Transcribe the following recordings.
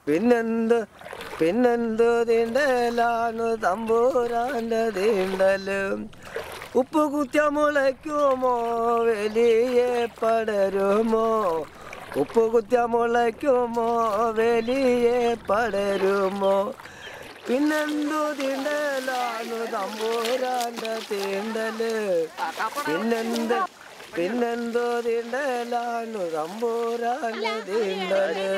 പിന്നെന്ത് പിന്നെന്ത് തീണ്ടലാണ് തമ്പൂരാൻ്റെ തീണ്ടല് ഉപ്പ് കുത്തിയ മുളയ്ക്കുമോ വലിയ പടരുമോ ഉപ്പ് കുത്തിയ മുളയ്ക്കുമോ വലിയ പടരുമോ പിന്നെന്തു തീണ്ടലാണ് തമ്പൂരാൻ്റെ തീണ്ടല് പിന്നെന്ത് പിന്നെന്തോ തീണ്ടലാണ് തമ്പൂരാൻ്റെ തീണ്ടല്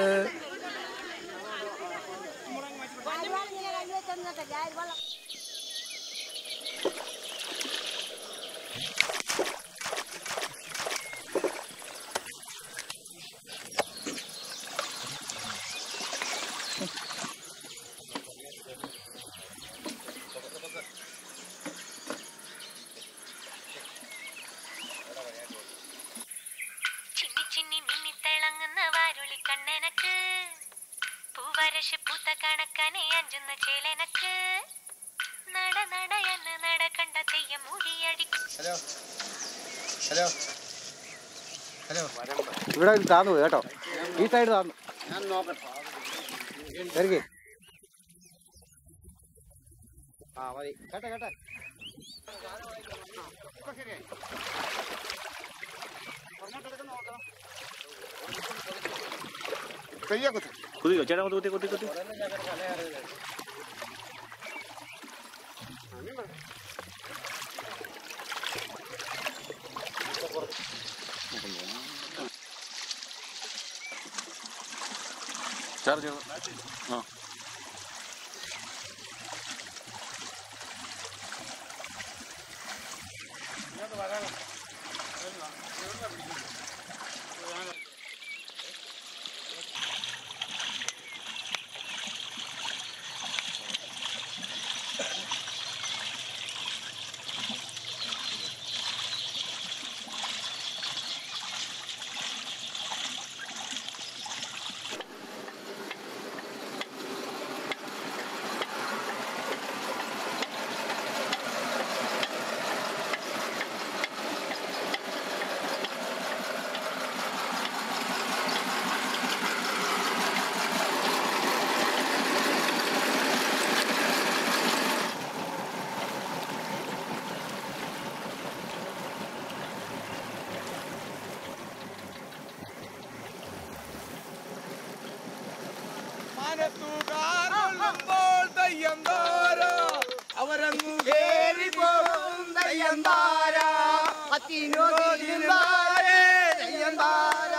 ചിന്നി ചിന്നി മിന്നി തിളങ്ങുന്ന വാരുളി കണ്ണനക്ക് പൂവരശ് പൂത്ത കണക്കനെ അഞ്ചുന്ന ചേലനക്ക് നട നട എന്ന് നട കണ്ട തെയ്യം മുടിയടിക്കും ഹലോ ഹലോ ഹലോ ഇവിടെ താന്നു പോയി കേട്ടോ ഈ സൈഡ് താന്നു ഞാൻ നോക്കട്ടെ ഇറങ്ങി ആ മതി കേട്ടെ കേട്ടെ കയ്യാ കുത്തി കുതിക്കോ ചേട്ടാ കുത്തി കുത്തി കുത്തി ചാർജ് ആ മനസ്സുകാരുള്ളുമ്പോൾ തയ്യന്താര അവരങ്ങു കേറി പോകും തയ്യന്താര അത്തിനോയിലാരേ തയ്യന്താര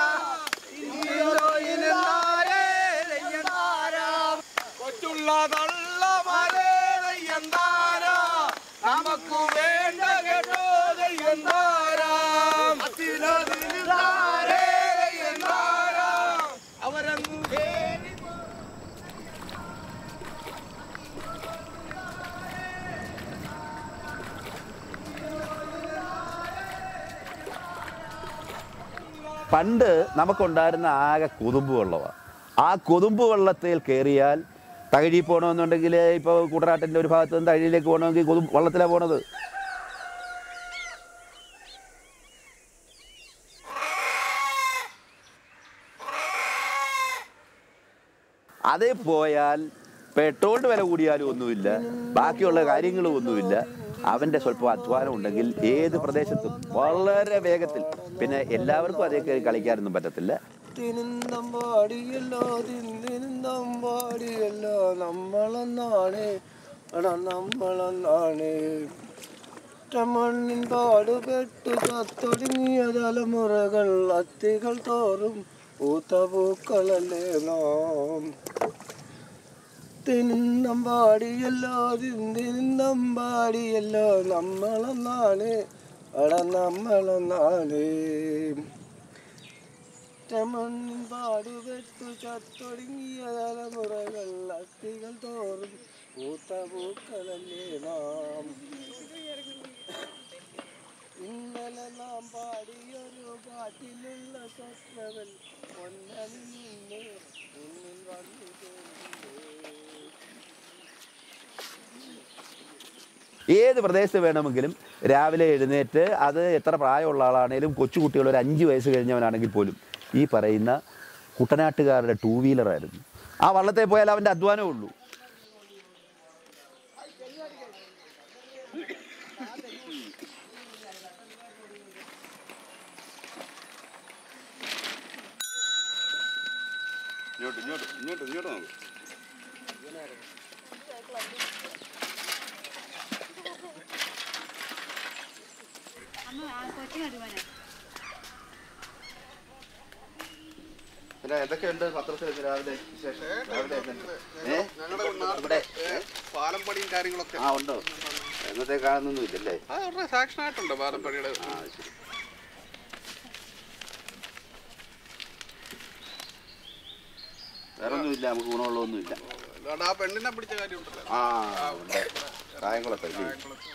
ഇന്നോയിലാരേ തയ്യന്താര കൊച്ചുള്ള തള്ളമാരേ തയ്യന്താര നമുക്ക് വേണ്ട കേട്ടോ തയ്യന്താര അത്തിനോയിലാരേ തയ്യന്താര അവരങ്ങു കേറി പണ്ട് നമുക്കുണ്ടായിരുന്ന ആകെ കൊതുമ്പ് വെള്ളമാണ് ആ കൊതുമ്പ് വെള്ളത്തിൽ കയറിയാൽ തകഴി പോകണമെന്നുണ്ടെങ്കിൽ ഇപ്പോൾ കുട്ടനാട്ടിൻ്റെ ഒരു ഭാഗത്ത് നിന്ന് തകഴിയിലേക്ക് പോകണമെങ്കിൽ കൊതുമ്പ് വള്ളത്തിലാണ് പോണത് അതേ പോയാൽ പെട്രോളിന് വില കൂടിയാലും ഒന്നുമില്ല ബാക്കിയുള്ള കാര്യങ്ങളും ഒന്നുമില്ല അവൻ്റെ സ്വല്പം അധ്വാനം ഉണ്ടെങ്കിൽ ഏത് പ്രദേശത്തും വളരെ വേഗത്തിൽ പിന്നെ എല്ലാവർക്കും അതേ കയറി കളിക്കാനൊന്നും പറ്റത്തില്ല തിരുന്തം പാടിയല്ലോ തിരുന്തം പാടിയല്ലോ നമ്മളെന്നാണ് എടാ നമ്മളെന്നാണ് മണ്ണിൻ പാടുപെട്ട് ചത്തൊടുങ്ങിയ തലമുറകൾ അത്തികൾ തോറും പൂത്ത പൂക്കളല്ലേ നാം തിരുന്തം പാടിയല്ലോ തിരുന്തം പാടിയല്ലോ നമ്മളെന്നാണ് എടാ നമ്മളെന്നാണ് മണ്ണിൻ പാടുപെട്ടു ചത്തൊടുങ്ങിയ തലമുറകൾ അസ്ഥികൾ തോറും പൂത്ത പൂക്കളല്ലേ നാം ഇന്നലെ നാം പാടിയൊരു പാട്ടിലുള്ള സ്വപ്നവൻ പൊന്നണി നിന്നെ മുന്നിൽ വന്നു ചേർന്നില്ലേ ഏത് പ്രദേശത്ത് വേണമെങ്കിലും രാവിലെ എഴുന്നേറ്റ് അത് എത്ര പ്രായമുള്ള ആളാണേലും കൊച്ചുകുട്ടികൾ ഒരു അഞ്ച് വയസ്സ് കഴിഞ്ഞവനാണെങ്കിൽ പോലും ഈ പറയുന്ന കുട്ടനാട്ടുകാരുടെ ടൂ വീലറായിരുന്നു ആ വള്ളത്തെ പോയാൽ അവൻ്റെ അധ്വാനമേ ഉള്ളൂ ഇങ്ങോട്ട് ഇങ്ങോട്ട് ഇങ്ങോട്ട് ഇങ്ങോട്ട് നോക്ക് പിന്നെ എന്തൊക്കെയുണ്ട് പത്രത്തിൽ ഇന്ന് രാവിലെ വിശേഷം രാവിലെ എന്തുണ്ട്? ഏ? ഞങ്ങളുടെ ഇവിടെ പാലം പണിയും കാര്യങ്ങളൊക്കെ ആ ഉണ്ടോ എന്നത്തെ കാണുന്നൊന്നും ഇല്ലല്ലേ അത് അവരുടെ സാക്ഷൻ ആയിട്ടുണ്ട് പാലം പണിയുടെ ആ ശരി വേറെ ഒന്നുമില്ല നമുക്ക് ഗുണമുള്ളതൊന്നുമില്ല അതുകൊണ്ട് ആ പെണ്ണിനെ പിടിച്ച കാര്യമുണ്ടല്ലോ ആ ഉണ്ട് കായംകുളത്ത് അല്ലേ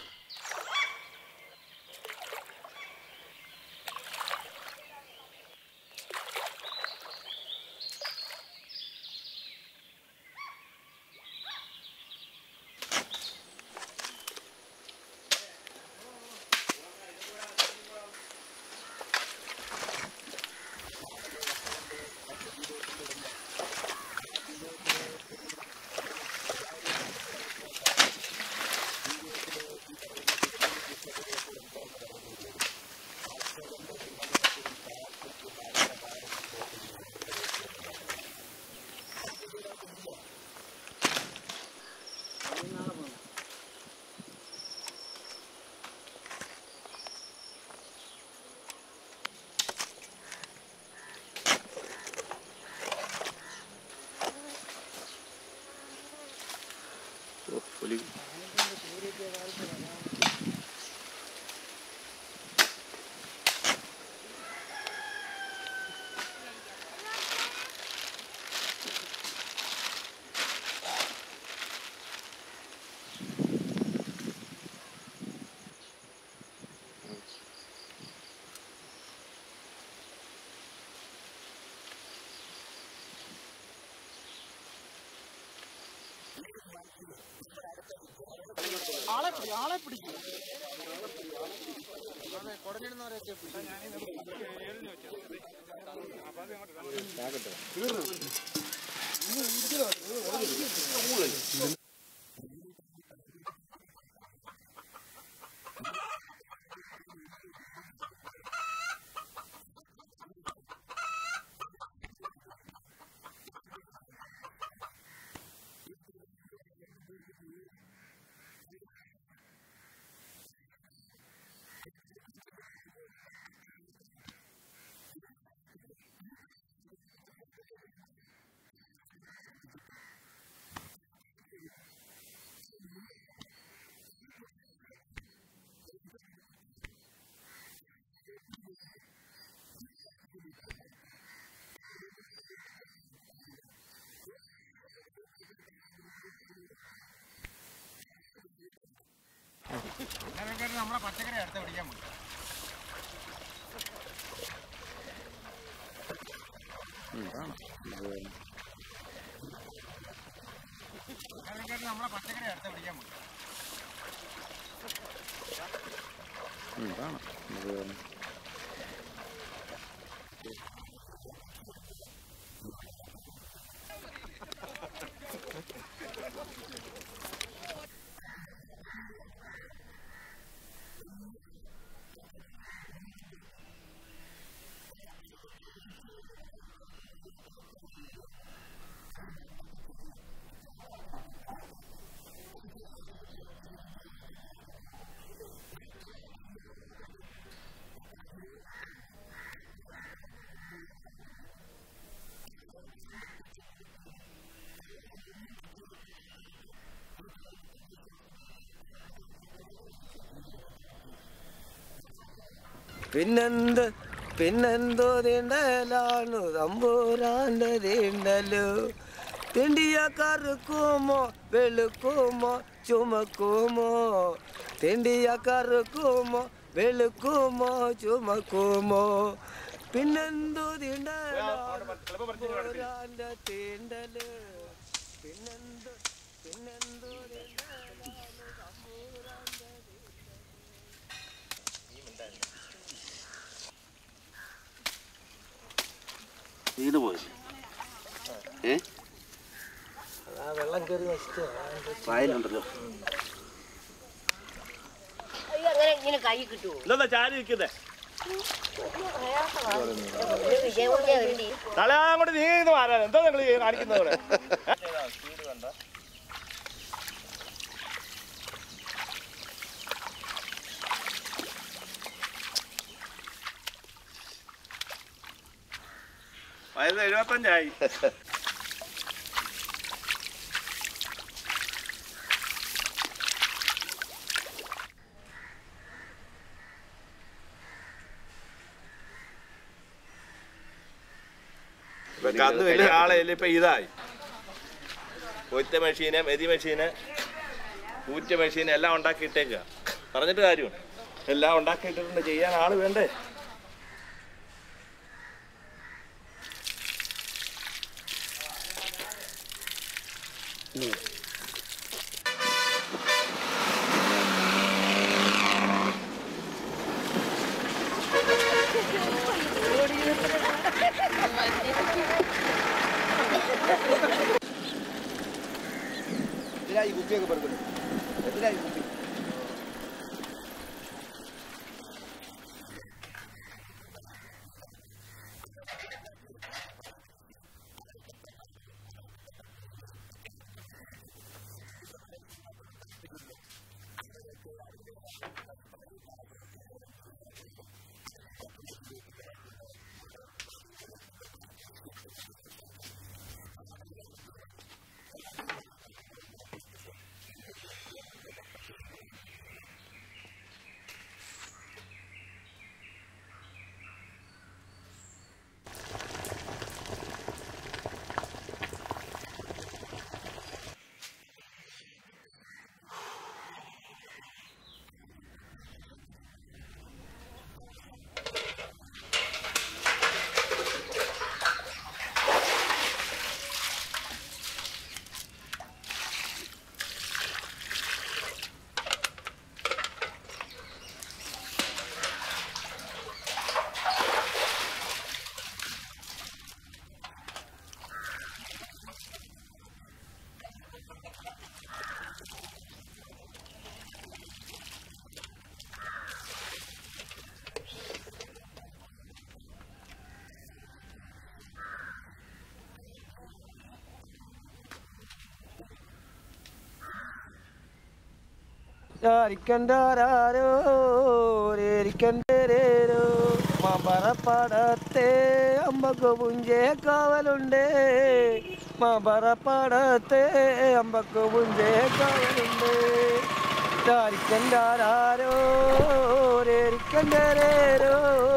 ഓ, പുലി നമ്മളെ പച്ചക്കറി അടുത്ത് പിടിക്കാൻ പോയി നമ്മളെ പച്ചക്കറി അടുത്ത് പിടിക്കാൻ പോയി പിന്നെന്ത് പിന്നെന്തോ തീണ്ടലാണു തമ്പൂരാന്റെ തീണ്ടലു തിണ്ടിയ കറുക്കുമോ വെളുക്കുമോ ചുമക്കുമോ തിണ്ടിയ കറുക്കുമോ വെളുക്കുമോ ചുമക്കുമോ പിന്നെന്തോ തീണ്ടലാന്റെ തീണ്ടല് പിന്നെന്തോ പിന്നെന്തോ തീണ്ടലാണു തമ്പൂരാന്റെ വീണ് പോയി ഏ വെള്ളം കയറി നശിച്ചു വയലുണ്ടല്ലോ അങ്ങനെ ഇങ്ങനെ കൈ കിട്ടുമോ എന്താ ചാരി നിൽക്കുന്നേ വിജയം കൊണ്ടേ വരണ്ടി തല അങ്ങോട്ട് നീങ്ങുന്ന മാറാൻ എന്താ നിങ്ങൾ കാണിക്കുന്നത് ഇവിടെ വയസ്സ് എഴുപത്തഞ്ചായി ഇപ്പൊ അന്ന് വലിയ ആളെയല്ലേ ഇപ്പൊ ഇതായി കൊയ്ത്ത മെഷീന് മെതി മെഷീന് കൂറ്റ മെഷീൻ എല്ലാം ഉണ്ടാക്കിയിട്ടേക്കുക പറഞ്ഞിട്ട് കാര്യമുണ്ട് എല്ലാം ഉണ്ടാക്കിയിട്ടിട്ടുണ്ട് ചെയ്യാൻ ആള് വേണ്ടേ എന്തിനായി കുപ്പിയൊക്കെ പെറുക്കുന്നത് എന്തിനായി കുപ്പി ാരോ രേരിക്കണ്ടേരോ മാമ്പറപ്പാടത്തെ അമ്പക്ക് പുഞ്ചേ കാവലുണ്ട് മാമ്പറപ്പാടത്തെ അമ്പക്ക് പുഞ്ചേ കാവലുണ്ട് ാരോ രേരിക്കണ്ടേരോ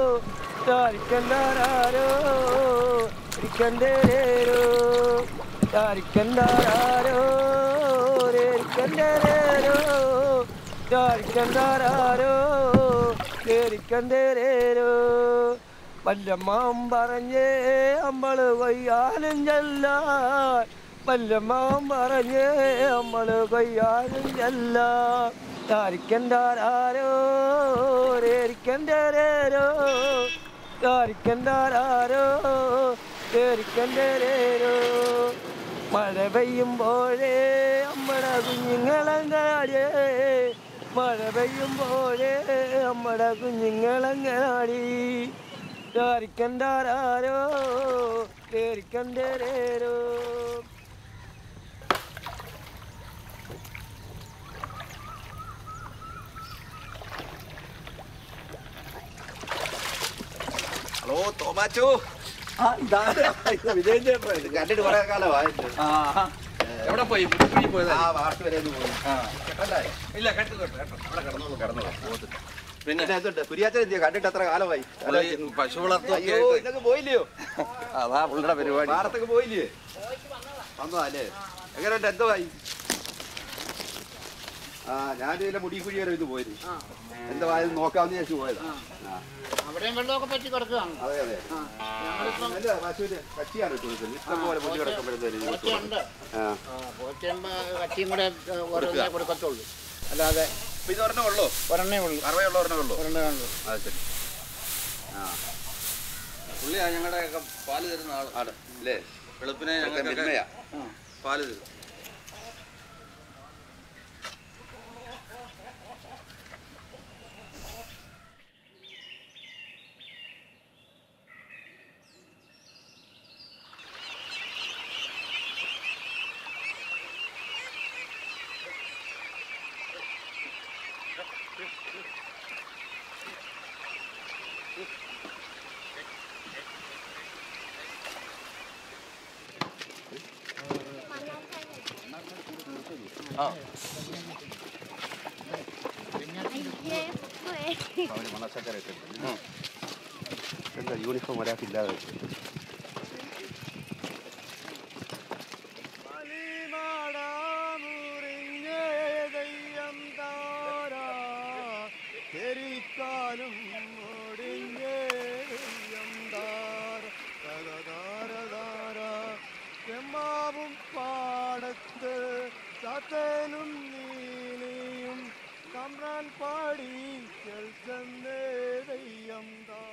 ാരോ ഇരിക്കണ്ടേരോ ാരോ രേരിക്കണ്ടേരോ ാരോ കേറിക്കണ്ടേരോ വല്ലമ്മാം പറഞ്ഞേ അമ്പള് കൊയ്യാനും ചെല്ലാൻ വല്ലമ്മാം പറഞ്ഞേ അമ്പള് കൊയ്യാനും ചെല്ലാൻ ാരിക്കണ്ടാരോ രേരിക്കണ്ടേരോ ാരിക്കണ്ടാരോ കേറിക്കണ്ടേരോ മഴ പെയ്യുമ്പോഴേ നമ്മുടെ കുഞ്ഞുങ്ങളങ്ങാടിയേ മഴ പെയ്യുമ്പോഴേ നമ്മുടെ കുഞ്ഞുങ്ങളങ്ങാടി കേറിക്കണ്ടാരോ കേറിക്കണ്ടേരോ ഹലോ തോമാച്ചു വിജയൻ ചേട്ടൻ കണ്ടിട്ട് കുറെ കാലമായിട്ട് എവിടെ പോയി മുടിക്കുഴി പോയതാ ആ വാർത്ത വരെ ഒന്ന് പോയി ഇല്ല കെട്ടു കേട്ടോ കേട്ടോ അവിടെ കിടന്നോളൂ കിടന്നോളൂ പിന്നെ എന്തുണ്ട് കുര്യാച്ചൻ എന്തിയാ കണ്ടിട്ട് എത്ര കാലമായി പശു വളർത്തൊക്കെ അയ്യോ ഇതൊക്കെ പോയില്ലയോ അതാ പുള്ളിയുടെ പരിപാടി വാർത്തക്ക് പോയില്ലേ വന്നതാ അല്ലേ എങ്ങനെയുണ്ട് എന്തോയി ആ ഞാൻ ഇതിലെ മുടിക്കുഴി വരെ ഇത് പോയത് എന്താ ആയത് നോക്കാമെന്ന് വിചാരിച്ചു പോയതാ ആ, അവിടെയും വെള്ളമൊക്കെ പറ്റി കിടക്കുകയാണ് അതെ അതെ നല്ല പശുവിന് കച്ചിയാണ് ഇട്ട് കൊടുത്തത് ഇഷ്ടം പോലെ മുടി കിടക്കുമ്പോഴത്തേനും പോറ്റുണ്ട് ആ പോറ്റുമ്പോ കച്ചിയും കൂടെ ഓരോന്നേ കൊടുക്കത്തുള്ളൂ അല്ലാതെ ഇപ്പൊ ഇത് ഒരെണ്ണേ ഉള്ളൂ ഒരെണ്ണേ ഉള്ളൂ അറുപയുള്ള ഒരെണ്ണേ ഉള്ളൂ ഒരെണ്ണേ ഉള്ളൂ അത് ശരി ആ പുള്ളിയാ ഞങ്ങളുടെ പാല് തരുന്ന ആള് ആണ് അല്ലേ വെളുപ്പിനെ ഇതൊക്കെ ഞങ്ങൾക്ക് മിന്മയാ പാല് തരും അവന് മണസക്കര ഇട്ടിട്ടുണ്ട്. എന്താ യൂണിഫോം ഒരാൾക്കില്ലാതെ ും ചെമ്മാവും പാടത്ത് ചാത്തനും നീലിയും കമ്രാൻ പാടി കേൾക്കുന്നേ ദയ്യം താ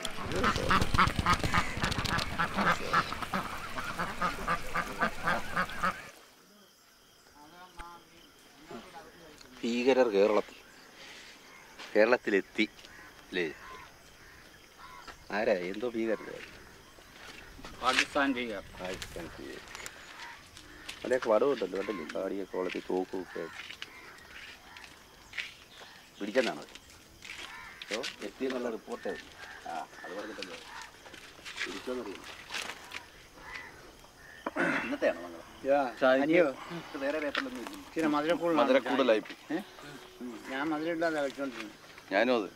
ഭീകരർ കേരളത്തിൽ കേരളത്തിലെത്തി അല്ലേ ആരാ എന്തോ ഭീകരർ പാകിസ്ഥാൻ ചെയ്യുക പാകിസ്ഥാൻ ഭീകരർ അവിടെയൊക്കെ വടവുണ്ടല്ലോ കണ്ടില്ലേ കാടിയ കോളത്തിൽ തോക്കും ഒക്കെ പിടിച്ചെന്നാണ് ഓ എത്തി എന്നുള്ള റിപ്പോർട്ട് ആ അത് പറഞ്ഞിട്ടല്ലോ പിടിച്ചോന്നറിയില്ല ഇന്നത്തെയാണോ നിങ്ങൾ വേറെ പേപ്പറിലൊന്നും ഇല്ല ഇച്ചിരി മധുരക്കൂടുതലാണ് മധുര കൂടുതലായി ഏ? ഉം. ഞാൻ മധുരം ഇല്ലാതെ കഴിച്ചോണ്ടിരുന്നു ഞാനും അത്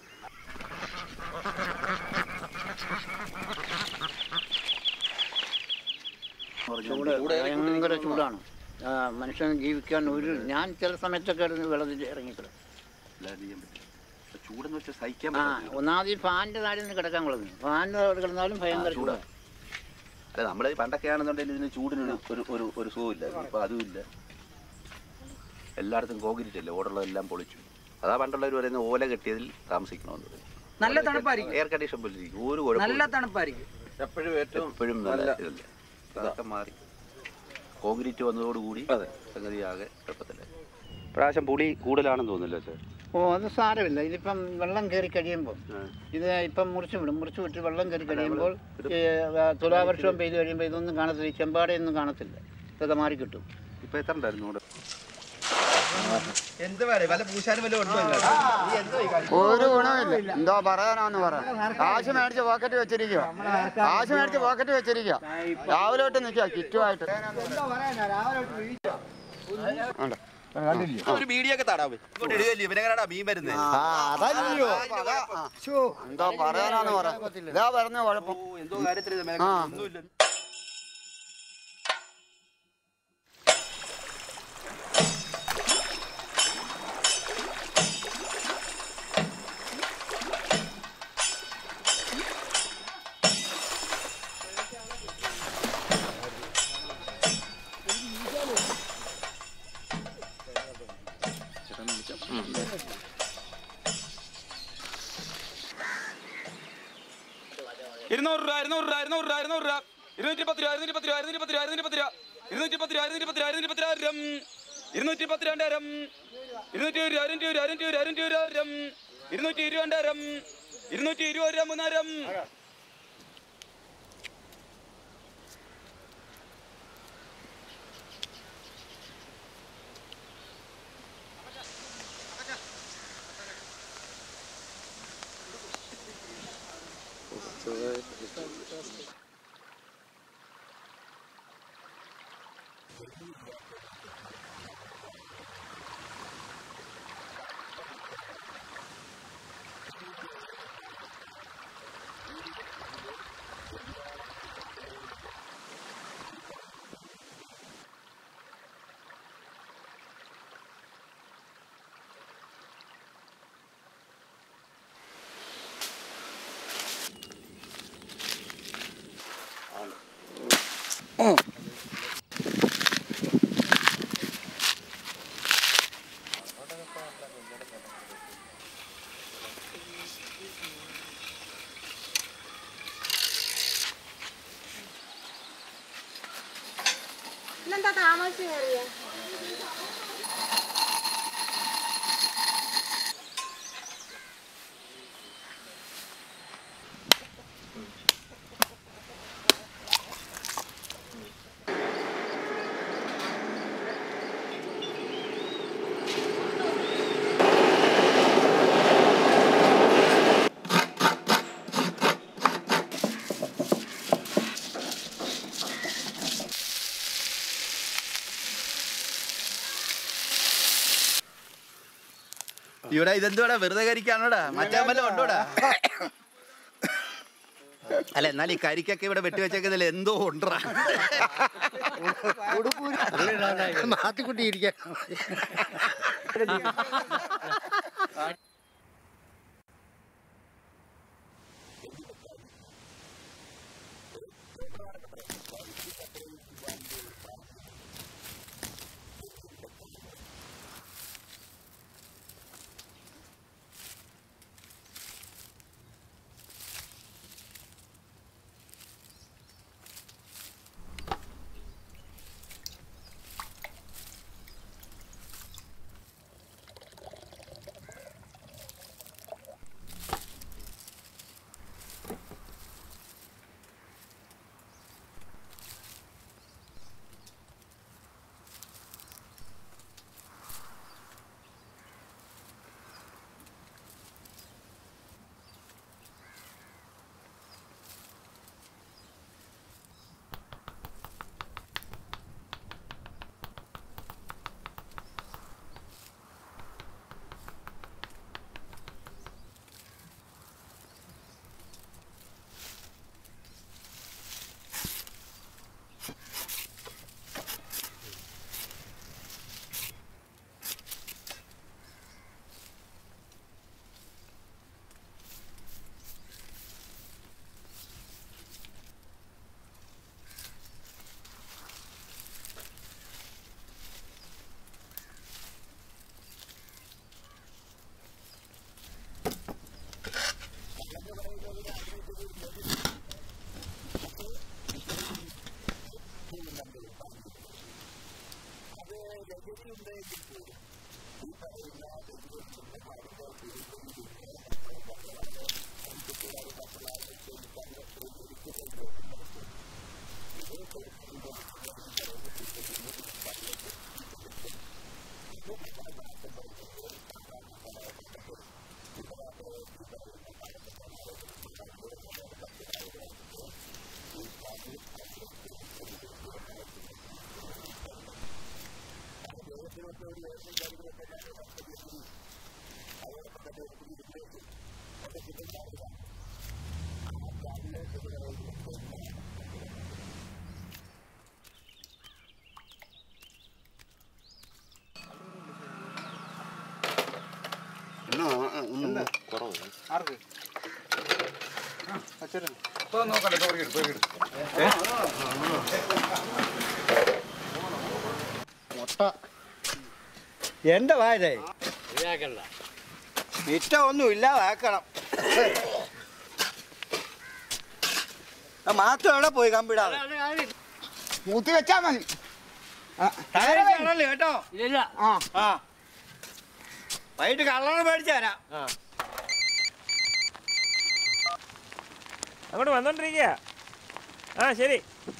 ചൂട് ഭയങ്കര ചൂടാണ് ആ, മനുഷ്യന് ജീവിക്കാൻ ഒരു ഞാൻ ചില സമയത്തൊക്കെ ഇരുന്ന് വെള്ളത്തിൽ ഇറങ്ങിക്കിടും അല്ലാതെ ചെയ്യാൻ പറ്റില്ല ഇപ്പൊ ചൂടെന്ന് വെച്ചാൽ സഹിക്കാൻ ആ പറ്റില്ല ഒന്നാമത് ഈ ഫാനിൻ്റെ താഴെ നിന്ന് കിടക്കാൻ കൊള്ളുന്നു ഫാനിൻ്റെ അവിടെ കിടന്നാലും ഭയങ്കര ചൂടാ. ചൂടാണ് അല്ല നമ്മൾ പണ്ടൊക്കെ ആണെന്നുണ്ടെങ്കിൽ ഇതിന് ചൂടിന് ഒരു ഒരു ഒരു സുഖമില്ല ഇപ്പൊ അതും ഇല്ല എല്ലായിടത്തും കോൺക്രീറ്റ് അല്ലേ ഓടുള്ളതെല്ലാം പൊളിച്ചു അതാ പണ്ടുള്ളവർ പറയുന്ന ഓല കെട്ടിയതിൽ താമസിക്കണമെന്ന് പറയും നല്ല തണുപ്പായിരിക്കും എയർ കണ്ടീഷൻ പോലെ ഇരിക്കും ഒരു നല്ല കുഴപ്പമില്ല തണുപ്പായിരിക്കും എപ്പോഴും ഏറ്റവും എപ്പോഴും നല്ല ഇതല്ലേ അതൊക്കെ മാറി കോൺക്രീറ്റ് വന്നതോടുകൂടി സംഗതി ആകെ കുഴപ്പത്തില്ല പ്രാവശ്യം പുളി കൂടുതലാണെന്ന് തോന്നുന്നില്ല സാർ ഓ അത് സാരമില്ല ഇതിപ്പം വെള്ളം കയറി കഴിയുമ്പോൾ ഇത് ഇപ്പം മുറിച്ച് വിടും മുറിച്ച് വിട്ട് വെള്ളം കയറി കഴിയുമ്പോൾ ഈ ആ, തുലാവർഷവും പെയ്ത് കഴിയുമ്പോൾ ഇതൊന്നും കാണത്തില്ല ഈ ചെമ്പാടയൊന്നും കാണത്തില്ല ഇതൊക്കെ മാറി കിട്ടും ഇപ്പൊ എത്ര ഉണ്ടായിരുന്നു ഇവിടെ ഒരു ഗുണമില്ല എന്തോ പറയാനാന്ന് പറ കാശ് മേടിച്ച് പോക്കറ്റ് വെച്ചിരിക്കുക കാശ് മേടിച്ച് പോക്കറ്റ് വെച്ചിരിക്കുക രാവിലെ തൊട്ട് നിൽക്കുക കിറ്റുമായിട്ട് ഉണ്ട്. ഒരു മീഡിയ ഒക്കെ തടാവേ ഇങ്ങോട്ട് ഇടുകയല്ലേ ഇവനെങ്ങനെയാ മീൻ വരുന്നത് ആ, അതല്ലയോ ആ. എന്തോ പറയാനാന്ന് പറ ഇതാ പറഞ്ഞ കുഴപ്പം എന്തോ കാര്യത്തിൽ ഇത് ആ. മെനക്കെട്ട് ഒന്നുമില്ല ഇരുന്നൂറ് രൂപ ഇരുന്നൂറ് രൂപ ഇരുന്നൂറ് രൂപ ഇരുന്നൂറ് രൂപ ഇരുന്നൂറ്റി പത്ത് രൂപ ഇരുന്നൂറ്റി പത്ത് രൂപ ഇരുന്നൂറ്റി പത്ത് രൂപ ഇരുന്നൂറ്റി പത്ത് രൂപ ഇരുന്നൂറ്റി പത്ത് രൂപ ഇരുന്നൂറ്റി പത്ത് രൂപ ഇരുന്നൂറ്റി പത്ത് രൂപ രണ്ടായിരം ഇരുന്നൂറ്റി ഒരു രൂപ ഇരുന്നൂറ്റി ഒരു രൂപ ഇരുന്നൂറ്റി ഒരു രൂപ ഇരുന്നൂറ്റി ഇരുപത് രണ്ടായിരം ഇരുന്നൂറ്റി ഇരുപത് രൂപ മൂന്നായിരം ഇന്നെന്താ താമസിച്ച് കയറിയ ഇവിടെ ഇതെന്തുവാടാ വെറുതെ കരിക്കാണോടാ മച്ചാൻ വല്ലതും ഉണ്ടോടാ അല്ല എന്നാൽ ഈ കരിക്കൊക്കെ ഇവിടെ വെട്ടിവെച്ചേക്കുന്നതിൽ എന്തോ ഉണ്ടടാ മാത്തിക്കുട്ടി ഇരിക്കാൻ എന്റെ വായതേ ഇഷ്ടം ഒന്നും ഇല്ലാതാക്കണം ആ മാത്രം എവിടെ പോയി കമ്പിടാതെ മൂത്തി വെച്ചാ മതി ടയറാണല്ലോ കേട്ടോ ഇല്ല ആ ആ വൈകിട്ട് കള്ളണം മേടിച്ചു തരാം അങ്ങോട്ട് വന്നോണ്ടിരിക്കുക ആ ശരി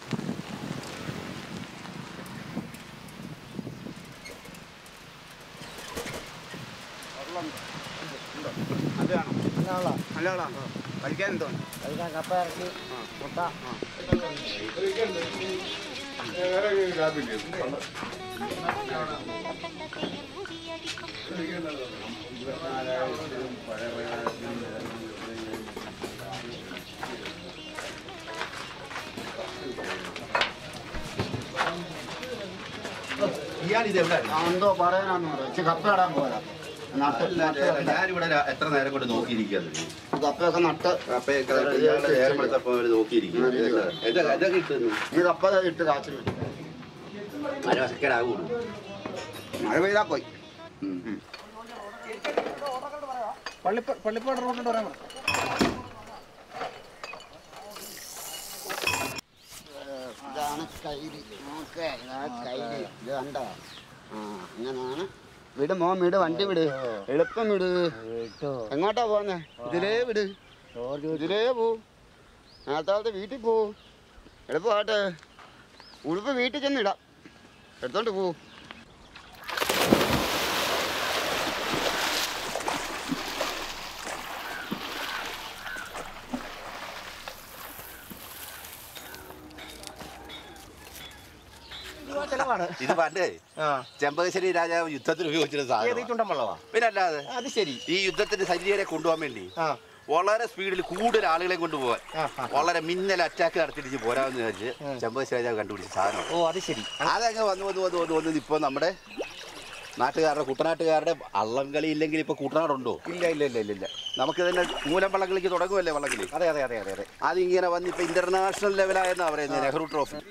അത് വേണം നല്ലതാ കഴിക്കാൻ എന്തോ കഴിക്കാൻ കപ്പ ഇറക്കി മുട്ട ഇയാൾ ഇത് എവിടെ ആ, എന്തോ പറയാനാന്ന് പറയാം ഇച്ചിരി കപ്പ ഇടാൻ പോരാ നട്ട് നട്ട് ഞാനിവിടെ ര- എത്ര നേരം കൊണ്ട് നോക്കിയിരിക്കുകയാണ് കപ്പയൊക്കെ നട്ട് അപ്പൊ ഇയാളുടെ നേരം കൊടുത്തപ്പോ അവര് നോക്കിയിരിക്കും എന്താ ഇതൊക്കെ കിട്ടുന്നു ഈ കപ്പ ദേ ഇട്ട് കാച്ചു മഴ വസക്കേടാകുള്ളൂ മഴ പെയ്താ പോയി പള്ളിപ്പാട് റോഡിട്ട് പറയാൻ ഇതാണ് കൈരി നോക്കേ ഇതാ കൈരി ഇത് കണ്ടോ ആ ഇങ്ങനെയാണ് വിട് മോൻ വിട് വണ്ടി വിട് എളുപ്പം വിട് എങ്ങോട്ടാ പോന്നെ ഇതിലേ വിട് ഇതിലേ പോ നേരത്തെ വീട്ടിൽ പോ എളുപ്പമാട്ടെ ഉടുപ്പ് വീട്ടിൽ ചെന്ന് ഇടാം എടുത്തോണ്ട് പോ വെള്ളമാണ് ഇത് പണ്ട് ചെമ്പകശ്ശേരി രാജാവ് യുദ്ധത്തിന് ഉപയോഗിച്ചിരുന്ന സാധനം ചുണ്ടൻ വെള്ളമാ പിന്നെ അല്ലാതെ അത് ശരി ഈ യുദ്ധത്തിന് സൈനികരെ കൊണ്ടുപോകാൻ വേണ്ടി വളരെ സ്പീഡിൽ കൂടുതൽ ആളുകളെ കൊണ്ടുപോകാൻ വളരെ മിന്നൽ അറ്റാക്ക് നടത്തിയിട്ട് പോരാന്ന് വിചാരിച്ച് ചെമ്പകശ്ശേരി രാജാവ് കണ്ടുപിടിച്ച സാധനം ഓ അത് ശരി അതങ്ങ് വന്ന് വന്ന് വന്ന് വന്ന് വന്ന് ഇപ്പൊ നമ്മുടെ നാട്ടുകാരുടെ കുട്ടനാട്ടുകാരുടെ വള്ളംകളി ഇല്ലെങ്കിൽ ഇപ്പൊ കുട്ടനാടുണ്ടോ ഇല്ല ഇല്ല ഇല്ല ഇല്ല ഇല്ല നമുക്ക് തന്നെ മൂലം വള്ളംകളിക്ക് തുടങ്ങുമല്ലേ വള്ളംകളി അതെ അതെ അതെ അതെ അതെ അതിങ്ങനെ വന്ന് ഇപ്പൊ ഇന്റർനാഷണൽ ലെവലായെന്നാ പറയുന്നത് നെഹ്റു ട്രോഫി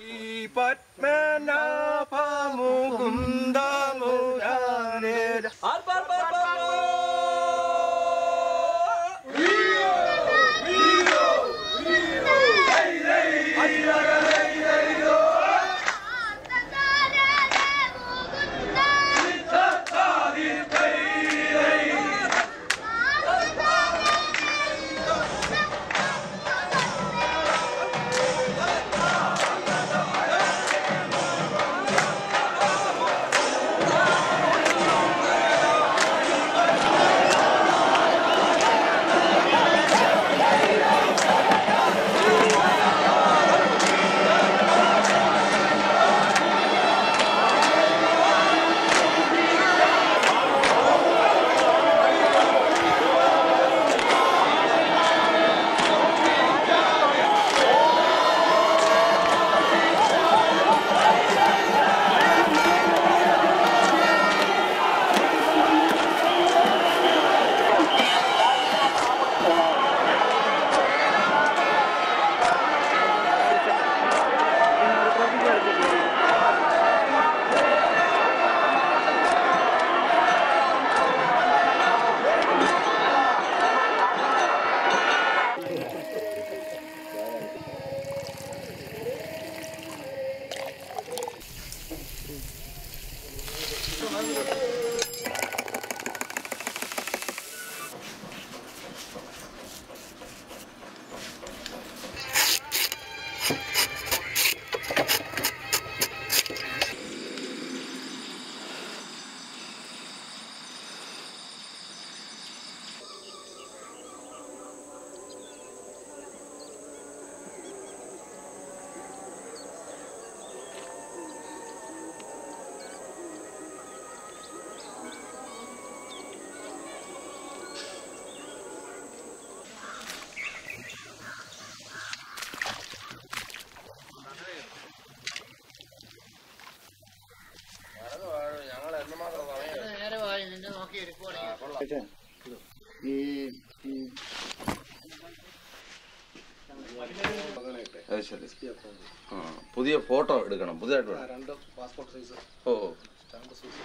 അത് ശരി ആ പുതിയ ഫോട്ടോ എടുക്കണം പുതിയതായിട്ട് വേണം. രണ്ട് പാസ്പോർട്ട് സൈസ് ഓ സ്റ്റാമ്പ് സൈസ്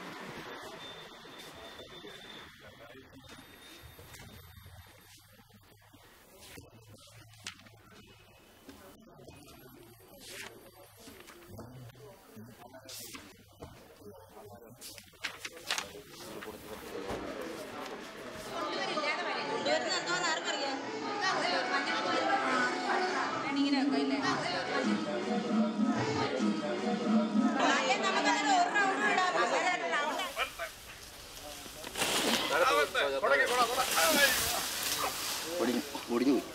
ഒടിഞ്ഞു ഒടിഞ്ഞു പോയി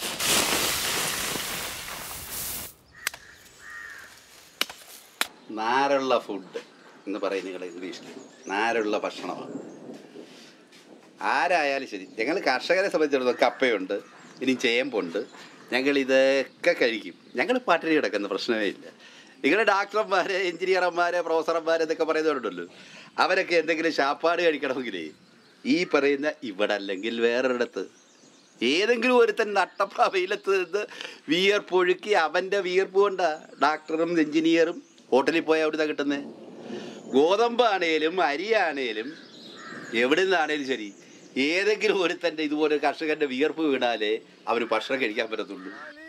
നാരുള്ള ഫുഡ് എന്ന് പറയും നിങ്ങൾ ഇംഗ്ലീഷിൽ നാരുള്ള ഭക്ഷണമാണ് ആരായാലും ശരി ഞങ്ങൾ കർഷകരെ സംബന്ധിച്ചിടത്തോളം കപ്പയുണ്ട് ഇനി ചേമ്പുണ്ട് ഞങ്ങൾ ഇതൊക്കെ കഴിക്കും ഞങ്ങൾ പട്ടിണി കിടക്കുന്ന പ്രശ്നമേ ഇല്ല നിങ്ങൾ ഡാക്ടർമാർ എഞ്ചിനീയർമാർ പ്രൊഫസർമാർ എന്നൊക്കെ പറയുന്നവരുണ്ടല്ലോ അവരൊക്കെ എന്തെങ്കിലും ശാപ്പാട് കഴിക്കണമെങ്കിലേ ഈ പറയുന്ന ഇവിടെ അല്ലെങ്കിൽ വേറൊരിടത്ത് ഏതെങ്കിലും ഒരുത്തൻ നട്ടപ്പ വെയിലത്ത് നിന്ന് വിയർപ്പൊഴുക്കി അവൻ്റെ വിയർപ്പ് കൊണ്ടാ ഡാക്ടറും എഞ്ചിനീയറും ഹോട്ടലിൽ പോയാൽ അവിടുന്ന് കിട്ടുന്നത് ഗോതമ്പാണേലും അരിയാണേലും എവിടെ നിന്നാണേലും ശരി ഏതെങ്കിലും ഒരുത്തൻ്റെ ഇതുപോലെ കർഷകന്റെ വിയർപ്പ് വീണാലേ അവന് ഭക്ഷണം കഴിക്കാൻ പറ്റത്തുള്ളൂ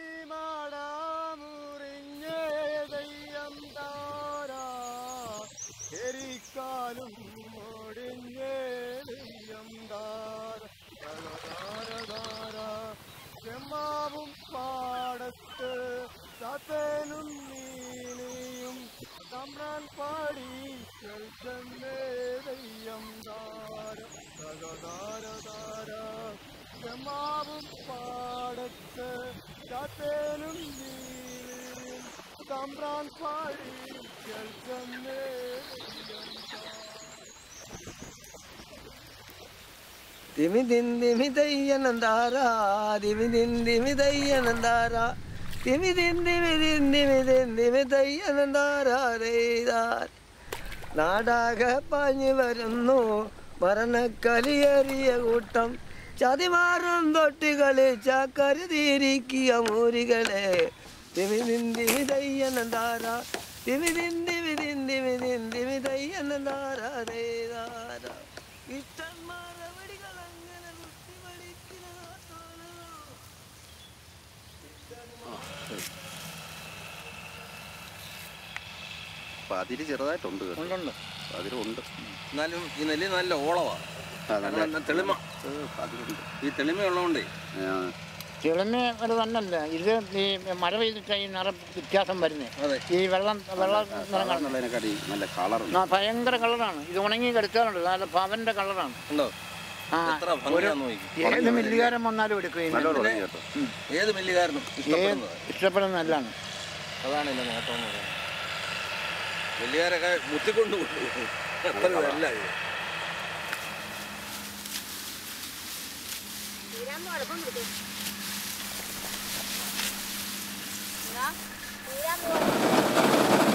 എരിക്കാലും ഒടിഞ്ഞേ ദെയ്യം ദാര ദാര ദാര ചെമ്മാവും പാടത്ത് ചാത്തേനും നീനിയും തമ്പ്രാൻ പാടി ചെൽച്ചെന്നേ ദെയ്യം ദാര ദാര ദാര ചെമ്മാവും പാടത്ത് ചാത്തേനും നീനിയും തമ്പ്രാൻ പാടി കേൾക്കുന്നേ ദിമി ദിൻ ദിമി ദയ്യനന്താരാ ദിമി ദിൻ ദിമി ദയ്യനന്താരാ ദിമി ദിൻ ദിമി ദിൻ ദിമി ദിൻ ദിമി ദയ്യനന്താരാ ദൈതാൻ നാടാകെ പാഞ്ഞു വരുന്നു മരണക്കലിയേറിയ കൂട്ടം ചതിമാറും തൊട്ടി കളിച്ച കരുതിയിരിക്കിയ മൂരികളെ ദിമി ദിൻ ദിമി ദയ്യനന്താരാ ദിമി ദിൻ ദിമി ദിൻ ദിമി ദിൻ ദിമി ദയ്യനന്താരാ ദൈതാരാ ഇഷ്ടന്മാരെ വെടികളങ്ങനെ കുത്തി പഠിക്കുന്നതോ അതിര് ചെറുതായിട്ടുണ്ട് കേട്ടോ. ഉണ്ടുണ്ട്. അതിലുണ്ട് എന്നാലും ഈ നെല്ല് നല്ല ഓളവാ കാരണം എന്താ തെളിമ ഈ തെളിമയുള്ളതുകൊണ്ടേ തിളമ ഒരു തന്നല്ല ഇത് ഈ മഴ പെയ്തിട്ട് ഈ നിറം വ്യത്യാസം വരുന്നത് ഈ വെള്ളം വെള്ളം നിറം കാണുന്നത് എന്നുള്ളതിനെക്കാട്ടി നല്ല കളറുണ്ട് ആ, ഭയങ്കര കളറാണ് ഇത് ഉണങ്ങി കിടക്കാറുണ്ട് നല്ല പവന്റെ കളറാണ് ഉണ്ടോ ആ എത്ര ഒരു ഭംഗിയാന്ന് നോക്കി ഏത് മില്ലുകാരൻ വന്നാലും എടുക്കും ഈ നല്ലോണം നെല്ല്. ഉണങ്ങി കേട്ടോ. ഏത് മില്ലുകാരനും ഏത് ഇഷ്ടപ്പെടുന്നത് ഇഷ്ടപ്പെടുന്ന നെല്ലാണ് അതാണ് എന്റെ നോട്ടം എന്ന് പറയുന്നത് വലിയവരൊക്കെ മുത്തിക്കൊണ്ട് കൊണ്ടുപോകും അത്ര ഇതല്ല ഇത് തീരാൻ എളുപ്പം പിടിക്കും എന്നാ, തീരാൻ പോവാ.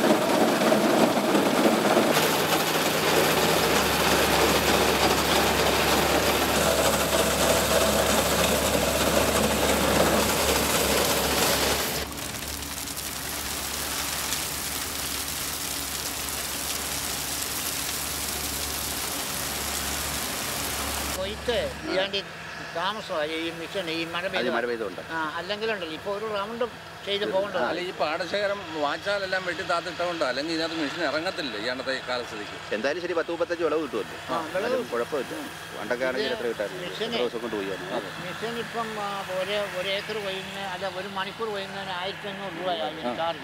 കൊയ്ത്ത് ചെയ്യാണ്ട് താമസമായി ഈ മിഷൻ ഈ മഴ അത് പെയ്ത് മഴ പെയ്തുകൊണ്ട് ആ അല്ലെങ്കിലുണ്ടല്ലോ ഇപ്പോൾ ഒരു റൗണ്ട് ചെയ്ത് പോകേണ്ടത് അല്ല ഈ പാടശേഖരം വാച്ചാലെല്ലാം വെട്ടി താത്തിട്ടുണ്ടോ അല്ലെങ്കിൽ ഇതിനകത്ത് മെഷീൻ ഇറങ്ങത്തില്ല ഈ അന്നത്തെ കാലസ്ഥിതിക്ക് എന്തായാലും ശരി പത്ത് മുപ്പത്തഞ്ച് വിളവ് കിട്ടുമല്ലോ എന്നാലും കുഴപ്പമില്ല പണ്ടൊക്കെ ആണെങ്കിൽ എത്ര കിട്ടായിരുന്നു മിഷന് എത്ര ദിവസം കൊണ്ട് പോയി മിഷൻ ഇപ്പം ആ, ഒരു ഒരു ഏക്കർ കൊയ്യുന്ന അല്ല ഒരു മണിക്കൂർ കൊയ്യുന്നതിന് ആയിരത്തി അഞ്ഞൂറ് രൂപ അതിന് ചാർജ്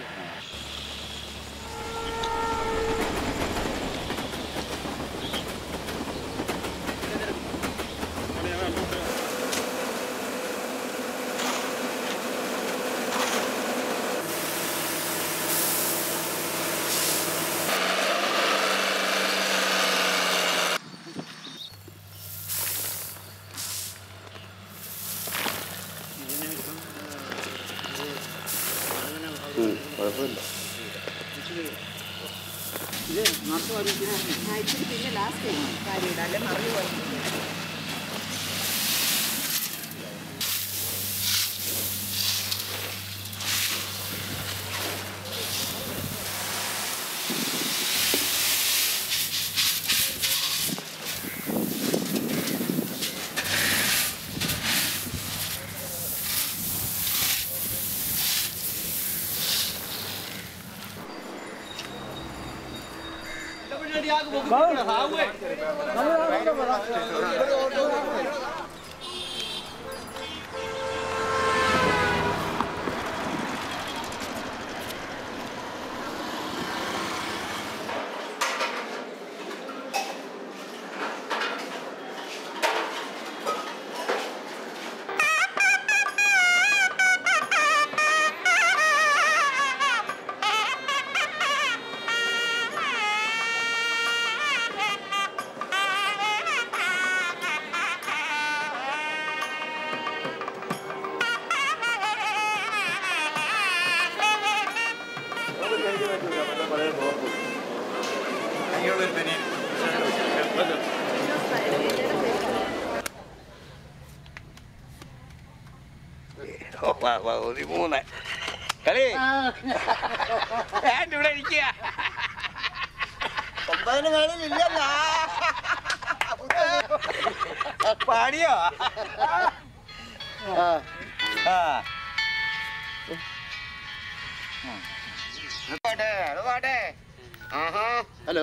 കുഴപ്പമില്ല ഇത് മൊത്തം ആ, ഇച്ചിരി പിന്നെ ലാസ്റ്റ് കാര്യമില്ല അല്ലെ മറിഞ്ഞു പോയി പതിമൂന്ന് കളി ഏണ്ട് ഇവിടെ ഇരിക്കുക ഒമ്പതിന് മേളിലില്ലല്ല പാടിയോ ആ ഹലോ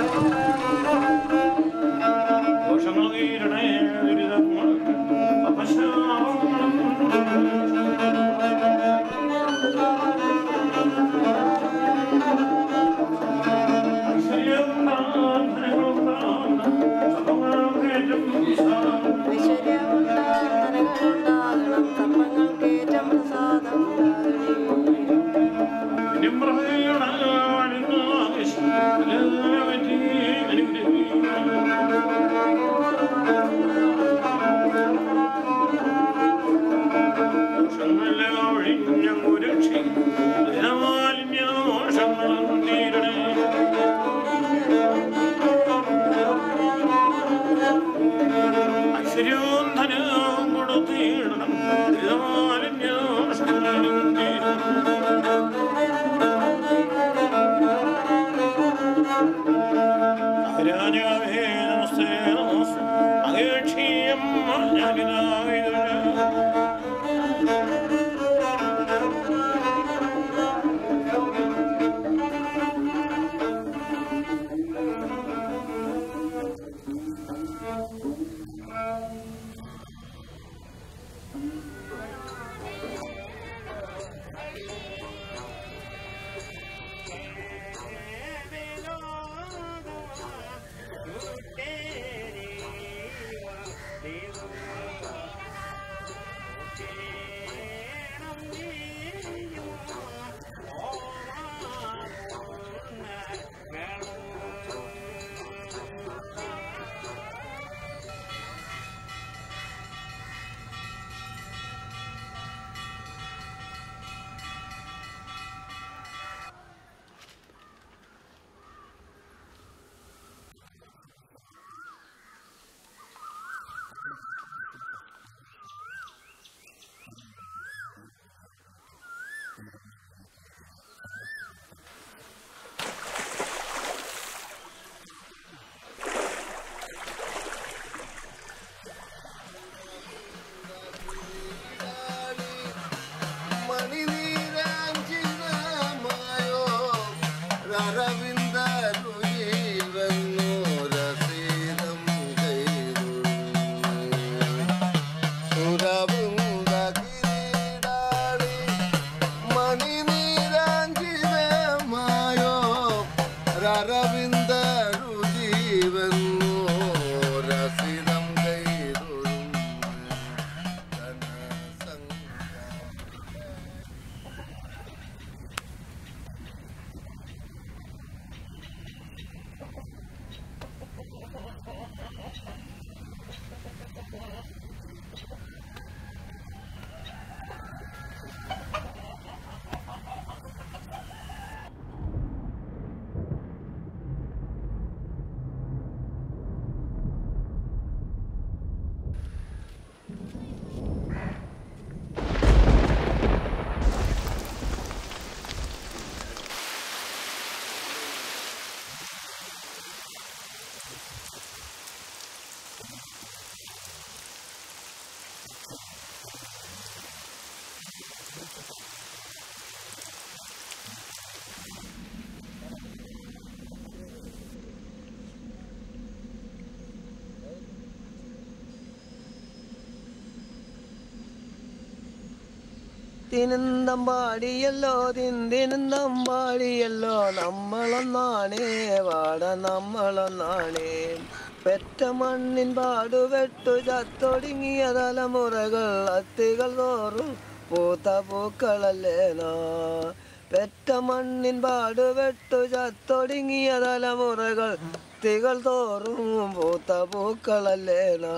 ദോഷങ്ങൾ തീരണേ ദുരിതങ്ങൾക്ക് ഐശ്വര്യവും ധനവും കൊടുത്തിടണം രാജാവേ നമസ്തേ നമസ്തേ അകേക്ഷിയം ഞാനിതാ അരവിന്ദ രുജീവന്നു രസിതം കൈതൊഴും തിനന്തം പാടിയല്ലോ തിന്തിനന്തം പാടിയല്ലോ നമ്മളൊന്നാണേ വാട നമ്മളൊന്നാണേ പെറ്റ മണ്ണിൻ പാടുവെട്ടു ചത്തൊടുങ്ങിയ തലമുറകൾ അത്തികൾ തോറും പൂത്ത പൂക്കളല്ലേനാ പെറ്റ മണ്ണിൻ പാടുവെട്ടു ചത്തൊടുങ്ങിയ തലമുറകൾ തികൾ തോറും പൂത്ത പൂക്കളല്ലേനാ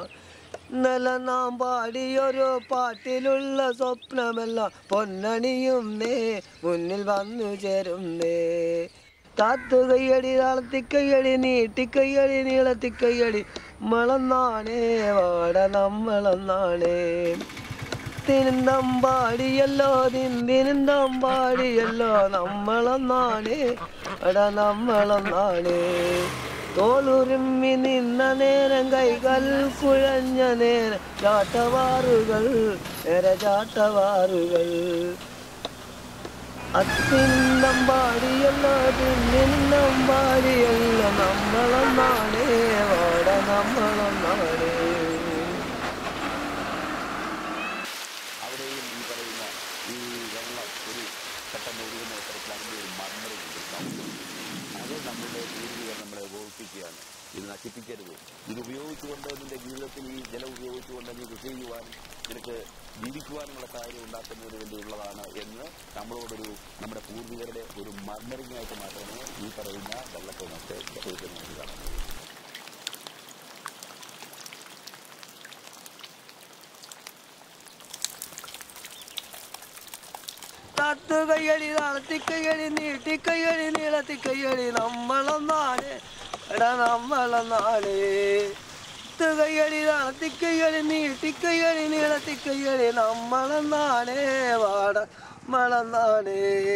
ഇന്നലെ നാം പാടിയൊരു പാട്ടിലുള്ള സ്വപ്നമെല്ലാം പൊന്നണിയും നേ മുന്നിൽ വന്നു ചേരും നേ താത്തുകയ്യടി താളത്തിക്കയ്യടി നീട്ടിക്കയ്യടി നീളത്തിക്കയ്യടി മളന്നാണേ വാട നമ്മളൊന്നാണേ തിരുന്തം പാടിയല്ലോ തിന്തിരുന്തം പാടിയല്ലോ നമ്മളൊന്നാണേ അട നമ്മളൊന്നാണേ തോളുരുമ്മി നിന്ന നേരം കൈകൾ കുഴഞ്ഞ നേരം ചാട്ടവാറുകൾ നേരെ ചാട്ടവാറുകൾ അത്തിന്നം പാടിയല്ലോ തിന്നിന്നം പാടിയല്ലോ നമ്മളൊന്നാണ് അവിടെയും ഈ പറയുന്ന ഈ വെള്ളം ഒരു പെട്ടെന്ന് ഒഴുകുന്ന തരത്തിൽ അതിൻ്റെ ഒരു മർമ്മറുണ്ട് അത് നമ്മുടെ പൂർവികർ നമ്മളെ ഓർപ്പിക്കുകയാണ് ഇത് നശിപ്പിക്കരുത് ഇത് ഉപയോഗിച്ചുകൊണ്ട് നിന്റെ ജീവിതത്തിൽ ഈ ജലം ഉപയോഗിച്ചുകൊണ്ട് നീ കൃഷി ചെയ്യുവാനും നിനക്ക് ജീവിക്കുവാനുമുള്ള കാര്യം ഉണ്ടാക്കുന്നതിന് വേണ്ടിയുള്ളതാണ് എന്ന് നമ്മളോടൊരു നമ്മുടെ പൂർവികരുടെ ഒരു മർമ്മറിങ്ങായിട്ട് മാത്രമേ ഈ പറയുന്ന വെള്ളത്തെ നമുക്ക് ചോദിക്കുന്നത് കാണാൻ തത്തുകയ്യടി നടത്തിക്കയ്യടി നീട്ടിക്കയ്യടി നീളത്തിക്കയ്യടി നമ്മളൊന്നാണ് എടാ നമ്മളൊന്നാണ് തുകയ്യടി നടത്തിക്കയ്യടി നീട്ടിക്കയ്യടി നീളത്തിക്കയ്യടി നമ്മളൊന്നാണ് വാട നമ്മളൊന്നാണ്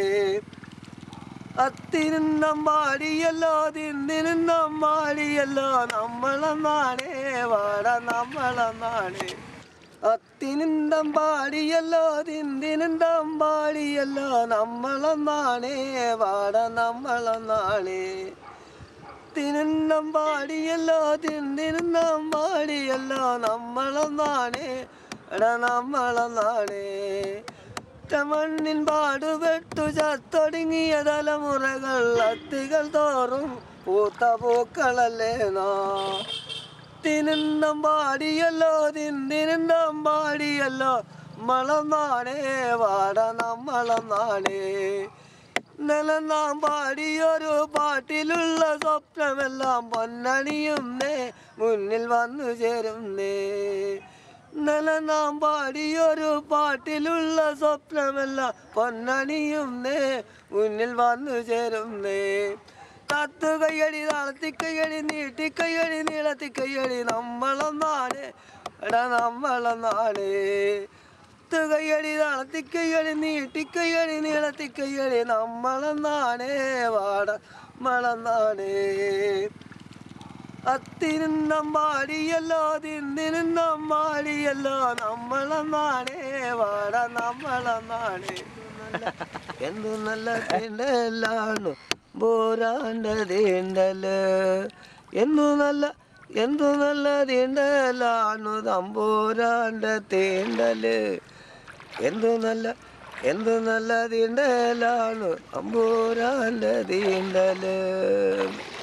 അത്തിനും പാടിയല്ലോ തിന്നിനും പാടിയല്ലോ നമ്മളൊന്നാണ് വാട നമ്മളൊന്നാണ് അത്തിനിന്തം പാടിയല്ലോ തിന്തിനിന്തം പാടിയല്ലോ നമ്മളൊന്നാണ് വാട നമ്മളൊന്നാണ് തിരുന്നം പാടിയല്ലോ തിന്തിരുന്നം പാടിയല്ലോ നമ്മളൊന്നാണ് എടാ നമ്മളൊന്നാണ് മണ്ണിൻ പാടുപെട്ടു ചത്തൊടുങ്ങിയ തലമുറകൾ അത്തികൾ തോറും പൂത്ത പൂക്കളല്ലേ നാ തിരുന്നം പാടിയല്ലോ തിന്തിരുന്നം പാടിയല്ലോ നമ്മളൊന്നാണേ വാട നമ്മളൊന്നാണേ ഇന്നലെ നാം പാടിയൊരു പാട്ടിലുള്ള സ്വപ്നമെല്ലാം പൊന്നണിയുന്നേ മുന്നിൽ വന്നു ചേരുന്നേ ഇന്നലെ നാം പാടിയൊരു പാട്ടിലുള്ള സ്വപ്നമെല്ലാം പൊന്നണിയുന്നേ മുന്നിൽ വന്നു ചേരുന്നേ തത്തുകയ്യടി താളത്തിക്കയ്യടി നീട്ടിക്കയ്യടി നീളത്തിക്കയ്യടി നമ്മളൊന്നാണ് എടാ നമ്മളൊന്നാണ് തുകയ്യടി താളത്തിക്കയ്യടി നീട്ടിക്കയ്യടി നീളത്തിക്കയ്യടി നമ്മളൊന്നാണ് വാട നമ്മളൊന്നാണ് അത്തിരുന്നം പാടിയല്ലോ തിന്നിരുന്നം പാടിയല്ലോ നമ്മളൊന്നാണ് വാട നമ്മളൊന്നാണ് എന്തു നല്ല തീണ്ടലാണ് ബോരാണ്ട തീണ്ടല് എന്തു നല്ല എന്തു നല്ല തീണ്ടലാണു തമ്പോരാണ്ട തീണ്ടല് എന്തു നല്ല എന്തു നല്ല തീണ്ടലാണ് തമ്പോരാണ്ട തീണ്ടല്